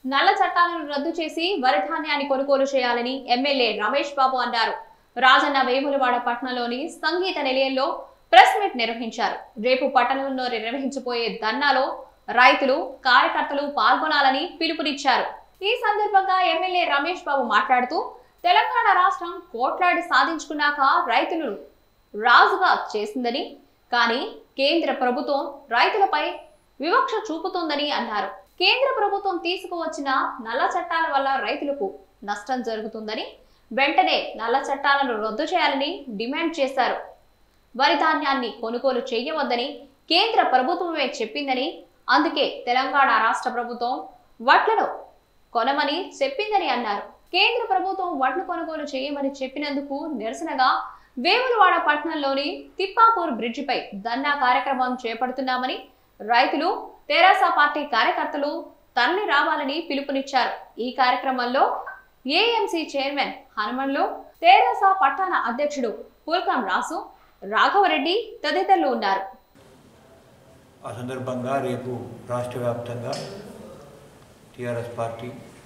నల్ల చట్టాలను రద్దు చేసి వరి ధాన్యాన్ని కొనుగోలు చేయాలని ఎమ్మెల్యే రమేష్ బాబు అన్నారు రాజన్న వేములవాడ పట్టణంలోని సంగీత నిలయంలో ప్రెస్ మీట్ నిర్వహించారు రేపు పట్టణంలో నిర్వహించబోయే ధర్నాలో రైతులు కార్యకర్తలు పాల్గొనాలని పిలుపునిచ్చారు ఈ సందర్భంగా ఎమ్మెల్యే రమేష్ బాబు మాట్లాడుతూ తెలంగాణ రాష్ట్రం కోట్లాడి సాధించుకున్నాక రైతులను రాజుగా చేసిందని కానీ కేంద్ర ప్రభుత్వం రైతులపై వివక్ష చూపుతోందని అన్నారు కేంద్ర ప్రభుత్వం తీసుకువచ్చిన నల్ల చట్టాల వల్ల రైతులకు నష్టం జరుగుతుందని వెంటనే నల్ల చట్టాలను రద్దు చేయాలని డిమాండ్ చేశారు వరి ధాన్యాన్ని కొనుగోలు చేయవద్దని కేంద్ర ప్రభుత్వమే చెప్పిందని అందుకే తెలంగాణ రాష్ట్ర ప్రభుత్వం వడ్లను కొనమని చెప్పిందని అన్నారు కేంద్ర ప్రభుత్వం వడ్లు కొనుగోలు చేయమని చెప్పినందుకు నిరసనగా వేములవాడ పట్టణంలోని తిప్పాపూర్ బ్రిడ్జిపై ధర్నా కార్యక్రమం చేపడుతున్నామని రైతులు తెరాస పార్టీ కార్యకర్తలు తరలి రావాలని పిలుపునిచ్చారు ఈ కార్యక్రమంలో ఏఎంసీ చైర్మన్ హనుమన్లు తెరాస పట్టణ అధ్యక్షుడు పుల్కం రాసు రాఘవరెడ్డి తదితరులు ఉన్నారు ఆ సందర్భంగా రేపు రాష్ట్ర వ్యాప్తంగా టీఆర్ఎస్ పార్టీ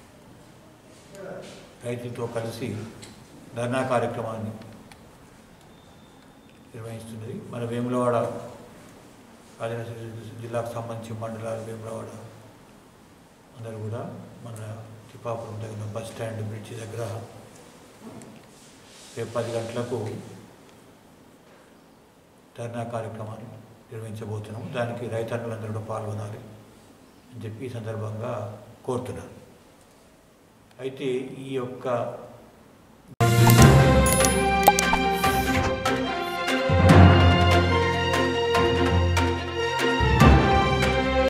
రైతులతో కలిసి ధర్నా కార్యక్రమాన్ని నిర్వహిస్తున్నది మన వేములవాడ రాజనగర జిల్లాకు సంబంధించి మండలాలు వేములవాడ అందరూ కూడా మన తిప్పాపురం దగ్గర బస్ స్టాండ్ బ్రిడ్జి దగ్గర రేపు పది గంటలకు ధర్నా కార్యక్రమాన్ని నిర్వహించబోతున్నాం దానికి రైతన్నులందరూ కూడా పాల్గొనాలి అని చెప్పి ఈ సందర్భంగా కోరుతున్నాను అయితే ఈ యొక్క